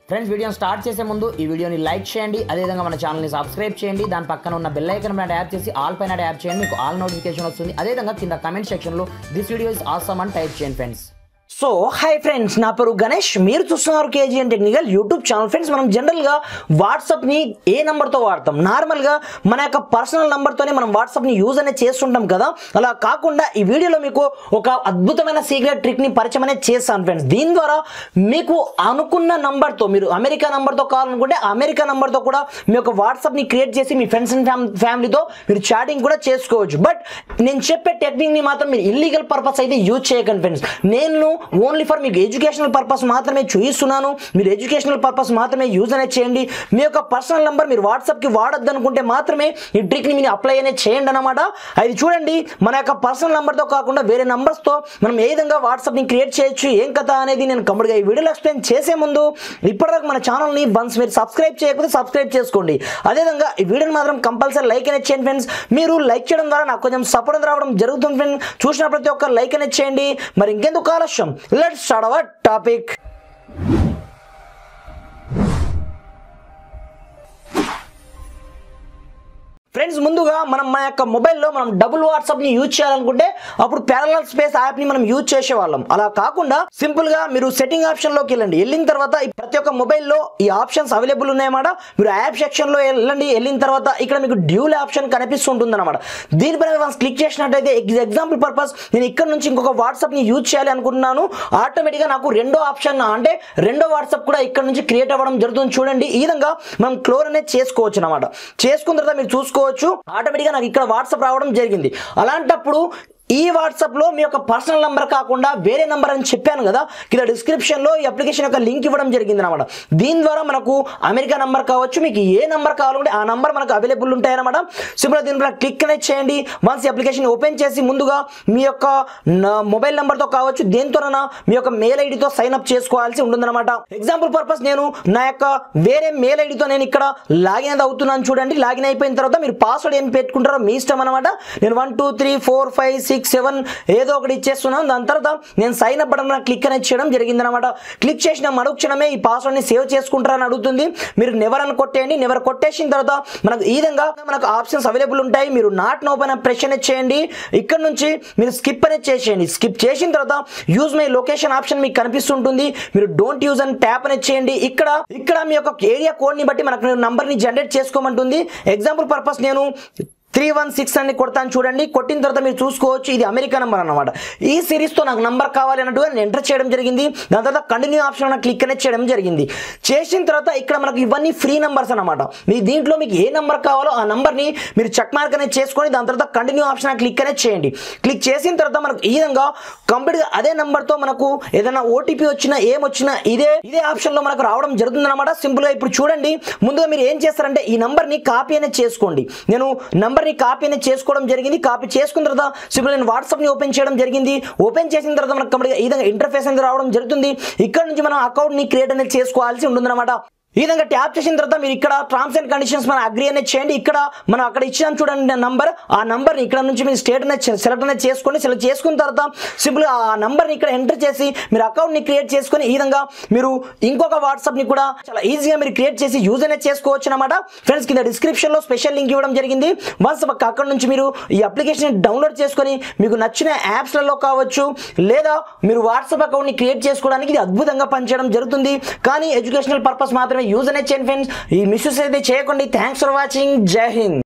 friends వీడియోని start చేసే ముందు ఈ వీడియోని లైక్ చేయండి అదేవిధంగా మన ఛానల్ని సబ్స్క్రైబ్ చేయండి దాని పక్కన ఉన్న బెల్ ఐకన్ పైన ట్యాప్ చేసి ఆల్ పైన ట్యాప్ చేయండి మీకు ఆల్ నోటిఫికేషన్ వస్తుంది అదేవిధంగా కింద కమెంట్ సెక్షన్లో దిస్ వీడియో ఇస్ ఆసమ్ అని టైప్ చేయండి ఫ్రెండ్స్ సో హాయ్ ఫ్రెండ్స్ నా పేరు గణేష్ మీరు చూస్తున్నారు KGN technical YouTube channel friends మనం జనరల్గా వాట్సాప్ని ఏ నెంబర్తో వాడతాం నార్మల్గా మన యొక్క పర్సనల్ నెంబర్తోనే మనం వాట్సాప్ని యూజ్ అనేది చేస్తుంటాం కదా అలా కాకుండా ఈ వీడియోలో మీకు ఒక అద్భుతమైన సీక్రెట్ ట్రిక్ని పరిచయం అనేది చేస్తాను ఫ్రెండ్స్ దీని ద్వారా మీకు అనుకున్న నంబర్తో మీరు అమెరికా నంబర్తో కావాలనుకుంటే అమెరికా నంబర్తో కూడా మీ యొక్క వాట్సాప్ని క్రియేట్ చేసి మీ ఫ్రెండ్స్ అండ్ ఫ్యామిలీతో మీరు చాటింగ్ కూడా చేసుకోవచ్చు బట్ నేను చెప్పే టెక్నిక్ని మాత్రం మీరు ఇల్లీగల్ పర్పస్ అయితే యూజ్ చేయకండి ఫ్రెండ్స్ నేను ఓన్లీ ఫర్ మీకు ఎడ్యుకేషనల్ పర్పస్ మాత్రమే చూపిస్తున్నాను మీరు ఎడ్యుకేషనల్ పర్పస్ మాత్రమే యూజ్ అనేది చేయండి మీ యొక్క పర్సనల్ నెంబర్ మీరు వాట్సాప్కి వాడొద్దు అనుకుంటే మాత్రమే ఈ ట్రిక్ని మీరు అప్లై అనేది చేయండి అనమాట అది చూడండి మన యొక్క పర్సనల్ నెంబర్తో కాకుండా వేరే నంబర్స్తో మనం ఏ విధంగా వాట్సాప్ని క్రియేట్ చేయొచ్చు ఏం కథ అనేది నేను కంప్లీట్గా ఈ వీడియోలో ఎక్స్ప్లెయిన్ చేసే ముందు ఇప్పటివరకు మన ఛానల్ని వన్స్ మీరు సబ్స్క్రైబ్ చేయకపోతే సబ్స్క్రైబ్ చేసుకోండి అదేవిధంగా ఈ వీడియోని మాత్రం కంపల్సరీ లైక్ అనేది చేయండి ఫ్రెండ్స్ మీరు లైక్ చేయడం ద్వారా నాకు కొంచెం సపోర్ట్ రావడం జరుగుతుంది ఫ్రెండ్స్ చూసిన ప్రతి ఒక్క లైక్ అనేది చేయండి మరి ఇంకెందుకు ఆలస్యం let's start our topic friends ముందుగా మనం మన యొక్క మొబైల్లో మనం డబుల్ వాట్సాప్ ని యూజ్ చేయాలనుకుంటే అప్పుడు ప్యారలల్ స్పేస్ యాప్ ని మనం యూజ్ చేసేవాళ్ళం అలా కాకుండా సింపుల్ గా మీరు సెట్టింగ్ ఆప్షన్ లోకి వెళ్ళండి వెళ్ళిన తర్వాత ఈ ప్రతి ఒక్క మొబైల్లో ఈ ఆప్షన్స్ అవైలబుల్ ఉన్నాయన్నమాట మీరు యాప్ సెక్షన్ లో వెళ్ళండి వెళ్ళిన తర్వాత ఇక్కడ మీకు డ్యూల్ ఆప్షన్ కనిపిస్తుంటుంది అనమాట దీనిపైన మనం క్లిక్ చేసినట్టయితే ఎగ్జాంపుల్ పర్పస్ నేను ఇక్కడ నుంచి ఇంకొక వాట్సాప్ ని యూజ్ చేయాలి అనుకుంటున్నాను ఆటోమేటిక్ గా నాకు రెండో ఆప్షన్ అంటే రెండో వాట్సాప్ కూడా ఇక్కడ నుంచి క్రియేట్ అవ్వడం జరుగుతుంది చూడండి ఈ విధంగా మనం క్లోర్ అనేది చేసుకోవచ్చు అనమాట చేసుకున్న తర్వాత మీరు చూసుకోవచ్చు ఆటోమేటిక్గా నాకు ఇక్కడ వాట్సాప్ రావడం జరిగింది అలాంటప్పుడు ఈ వాట్సాప్లో మీ యొక్క పర్సనల్ నెంబర్ కాకుండా వేరే నెంబర్ అని చెప్పాను కదా కింద డిస్క్రిప్షన్లో ఈ అప్లికేషన్ యొక్క లింక్ ఇవ్వడం జరిగింది అనమాట దీని ద్వారా మనకు అమెరికా నెంబర్ కావచ్చు మీకు ఏ నెంబర్ కావాలంటే ఆ నెంబర్ మనకు అవైలబుల్ ఉంటాయన్నమాట సింపుల్గా దీనిపై క్లిక్ అనేది చేయండి వన్స్ ఈ అప్లికేషన్ ఓపెన్ చేసి ముందుగా మీ యొక్క మొబైల్ నెంబర్తో కావచ్చు దేనితోనైనా మీ యొక్క మెయిల్ ఐడితో సైన్ అప్ చేసుకోవాల్సి ఉంటుందన్నమాట ఎగ్జాంపుల్ పర్పస్ నేను నా యొక్క వేరే మెయిల్ ఐడితో నేను ఇక్కడ లాగిన్ అనేది అవుతున్నాను చూడండి లాగిన్ అయిపోయిన తర్వాత మీరు పాస్వర్డ్ ఏం పెట్టుకుంటారో మీ ఇష్టం అనమాట నేను one two three four five six seven ఏదో ఒకటి ఇచ్చేస్తున్నాను దాని తర్వాత నేను సైన్ అప్ బటన్ క్లిక్ అనేది చేయడం జరిగింది అనమాట క్లిక్ చేసిన మరుక్షణమే ఈ పాస్వర్డ్ని సేవ్ చేసుకుంటారని అడుగుతుంది మీరు నెవర్ అని కొట్టేయండి నెవర్ కొట్టేసిన తర్వాత మనకు ఈ విధంగా మనకు ఆప్షన్స్ అవైలబుల్ ఉంటాయి మీరు నాట్ ఓపెన్ ప్రెస్ అనేది చేయండి ఇక్కడ నుంచి మీరు స్కిప్ అనేది చేసేయండి స్కిప్ చేసిన తర్వాత యూజ్ మై లొకేషన్ ఆప్షన్ మీకు కనిపిస్తుంటుంది మీరు డోంట్ యూజ్ అని ట్యాప్ అనేది చేయండి ఇక్కడ ఇక్కడ మీ యొక్క ఏరియా కోడ్ని బట్టి మనకు నంబర్ని జనరేట్ చేసుకోమంటుంది ఎగ్జాంపుల్ పర్పస్ నేను త్రీ వన్ సిక్స్ అని కొడతాను చూడండి కొట్టిన తర్వాత మీరు చూసుకోవచ్చు ఇది అమెరికా నెంబర్ అనమాట ఈ సిరీస్తో నాకు నంబర్ కావాలి అన్నట్టుగా నేను ఎంటర్ చేయడం జరిగింది దాని తర్వాత కంటిన్యూ ఆప్షన్ క్లిక్ అనేది చేయడం జరిగింది చేసిన తర్వాత ఇక్కడ మనకు ఇవన్నీ ఫ్రీ నెంబర్స్ అనమాట మీ దీంట్లో మీకు ఏ నెంబర్ కావాలో ఆ నెంబర్ని మీరు చెక్ మార్క్ అనేది చేసుకొని దాని తర్వాత కంటిన్యూ ఆప్షన్ క్లిక్ అనేది చేయండి క్లిక్ చేసిన తర్వాత మనకు ఈ విధంగా కంప్లీట్గా అదే నెంబర్తో మనకు ఏదైనా ఓటీపీ వచ్చినా ఏమొచ్చినా ఇదే ఇదే ఆప్షన్లో మనకు రావడం జరుగుతుంది అనమాట సింపుల్గా ఇప్పుడు చూడండి ముందుగా మీరు ఏం చేస్తారంటే ఈ నంబర్ని కాపీ అనేది చేసుకోండి నేను నంబర్ని కాపీ అనేది చేసుకోవడం జరిగింది కాపీ చేసుకున్న తర్వాత సింపుల్ నేను వాట్సాప్ని ఓపెన్ చేయడం జరిగింది ఓపెన్ చేసిన తర్వాత మనకు కంప్లీట్గా ఈ విధంగా ఇంటర్ఫేస్ అనేది రావడం జరుగుతుంది ఇక్కడ నుంచి మనం అకౌంట్ని క్రియేట్ అనేది చేసుకోవాల్సి ఉంటుందన్నమాట ఈ విధంగా ట్యాప్ చేసిన తర్వాత మీరు ఇక్కడ టర్మ్స్ అండ్ కండిషన్స్ మనం అగ్రి అనేది చేయండి ఇక్కడ మనం అక్కడ ఇచ్చాం చూడండి నంబర్ ఆ నంబర్ని ఇక్కడ నుంచి మీరు స్టేట్ అనేది సెలెక్ట్ అనేది చేసుకోండి సెలెక్ట్ చేసుకున్న తర్వాత సింపుల్గా ఆ నంబర్ని ఇక్కడ ఎంటర్ చేసి మీరు అకౌంట్ని క్రియేట్ చేసుకొని ఈ విధంగా మీరు ఇంకొక వాట్సాప్ని కూడా చాలా ఈజీగా మీరు క్రియేట్ చేసి యూజ్ అనేది చేసుకోవచ్చు అనమాట ఫ్రెండ్స్ కింద డిస్క్రిప్షన్లో స్పెషల్ లింక్ ఇవ్వడం జరిగింది వన్స్ అక్కడ నుంచి మీరు ఈ అప్లికేషన్ డౌన్లోడ్ చేసుకొని మీకు నచ్చిన యాప్స్లలో కావచ్చు లేదా మీరు వాట్సాప్ అకౌంట్ని క్రియేట్ చేసుకోవడానికి ఇది అద్భుతంగా పనిచేయడం జరుగుతుంది కానీ ఎడ్యుకేషనల్ పర్పస్ మాత్రమే యూజ్ అనేది చేయండి ఫ్రెండ్స్ ఈ మిస్యూస్ అయితే చేయకండి థ్యాంక్స్ ఫర్ వాచింగ్ జై హింద్